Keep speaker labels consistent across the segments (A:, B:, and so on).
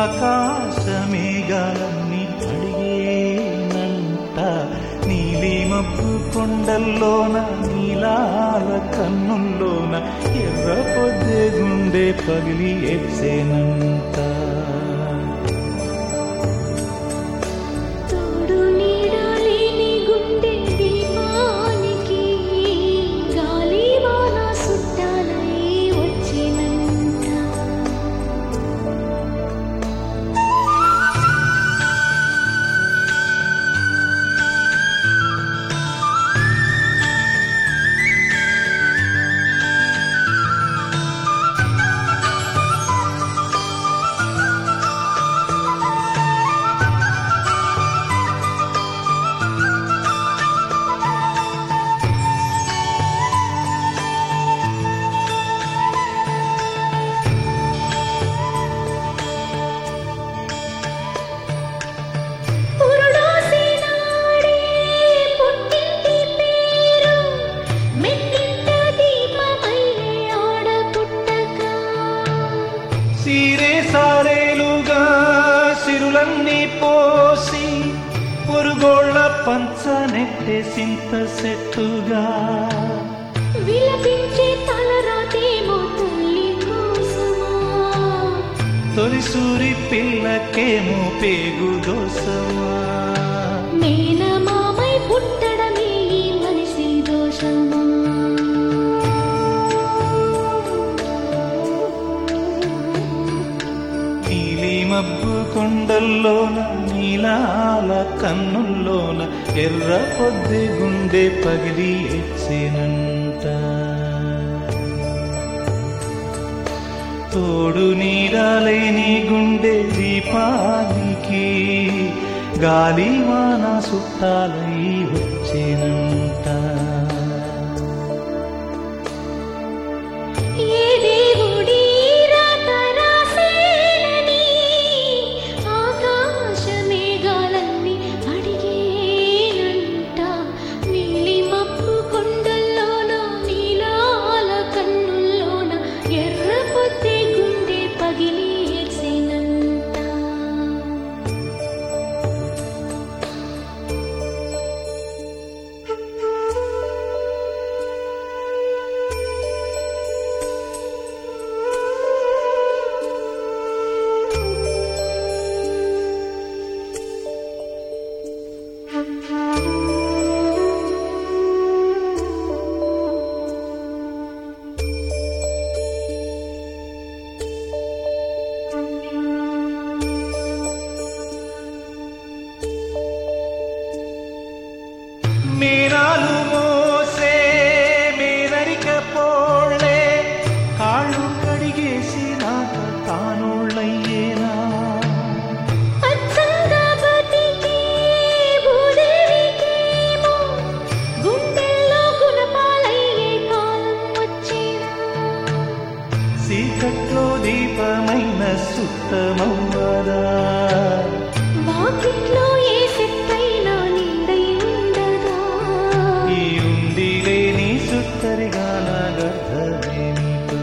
A: ఆకాశమేఘాలన్నీ అడిగేనంట నీలి మబ్బు కొండల్లోన నీలాల కన్నుల్లోన ఎర్ర పొద్దే గుండె పగిలి ఎప్సేనంట
B: తోడు నీడలేని గుండె దీపానికి గాలి వాన సుట్టాలై వచ్చినంత పురుడోసినాడే పుట్టింటి పేరు మెట్టింట దీపమయ్యే ఆడపుట్టక
A: సీరే సారేలుగా సిరులన్నీ పోసి పొరుగోళ్ళ పంచ నెట్టే సింత సెట్టుగా
B: విలపించే తలరాతేమో తల్లి కోసమా
A: తొలి సూరి పిల్లకేమో పేగు దోసమా
B: మేనమామై పుట్టడమే ఈ మనిషి దోషమా
A: నీలి మబ్బు కొండల్లోన నీలాల కన్నుల్లోన ఎర్ర పొద్దు గుండె పగిలి ఎచ్చేనంట తోడు నీరాలేని గుండె దీపానికి గాలి వాన సుట్టాలై వచ్చేనంట
B: ఏ దేవుడి రాత రాసేనని ఆకాశ మేఘాలన్నీ అడిగేనంట నీలి మబ్బు కొండల్లోన నీలాల కన్నుల్లోన ఎర్ర పొద్దే గుండె పగిలి ఏడ్చేనంట
A: మీనాలు మోసే మీనరిక పోళ్ళే కాళ్ళు కడిగేసి నాక తానోళ్ళయ్యేనా
B: అచ్చంగా బతికే భూదేవికేమో గుండెల్లో గుణపాలయ్యే కాలం వచ్చేనా
A: చీకట్లో దీపమైన సుత్తమవ్వదా
B: వాకిట్లో ఏ చెట్టైనా నిండై ఉండదా
A: ఈ ఉండి లేని సుత్తరిగా నా గర్భమేమిటో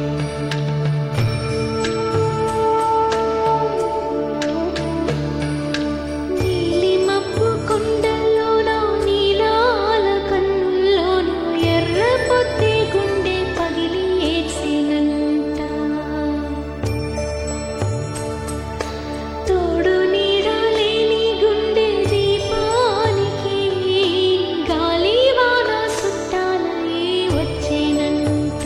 B: నీలి మబ్బు కొండల్లోన నీలాల కన్నుల్లోన ఎర్ర పొద్దే గుండె పగిలి ఏడ్చినంట తోడు నీడలేని గుండె దీపానికి గాలి వాన సుట్టాలై వచ్చేనంట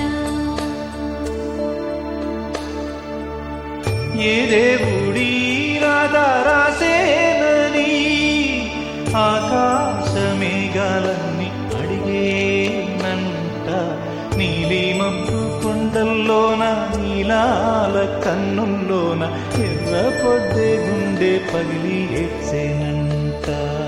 A: ఏ దేవుడి రాధా రాసేనని ఆకాశ మేఘాలన్నీ అడిగేనంట నీలి మబ్బు కొండల్లోన నీలాల కన్నుల్లోన ఎర్ర పొద్దే గుండె పగిలి ఎచ్చేనంట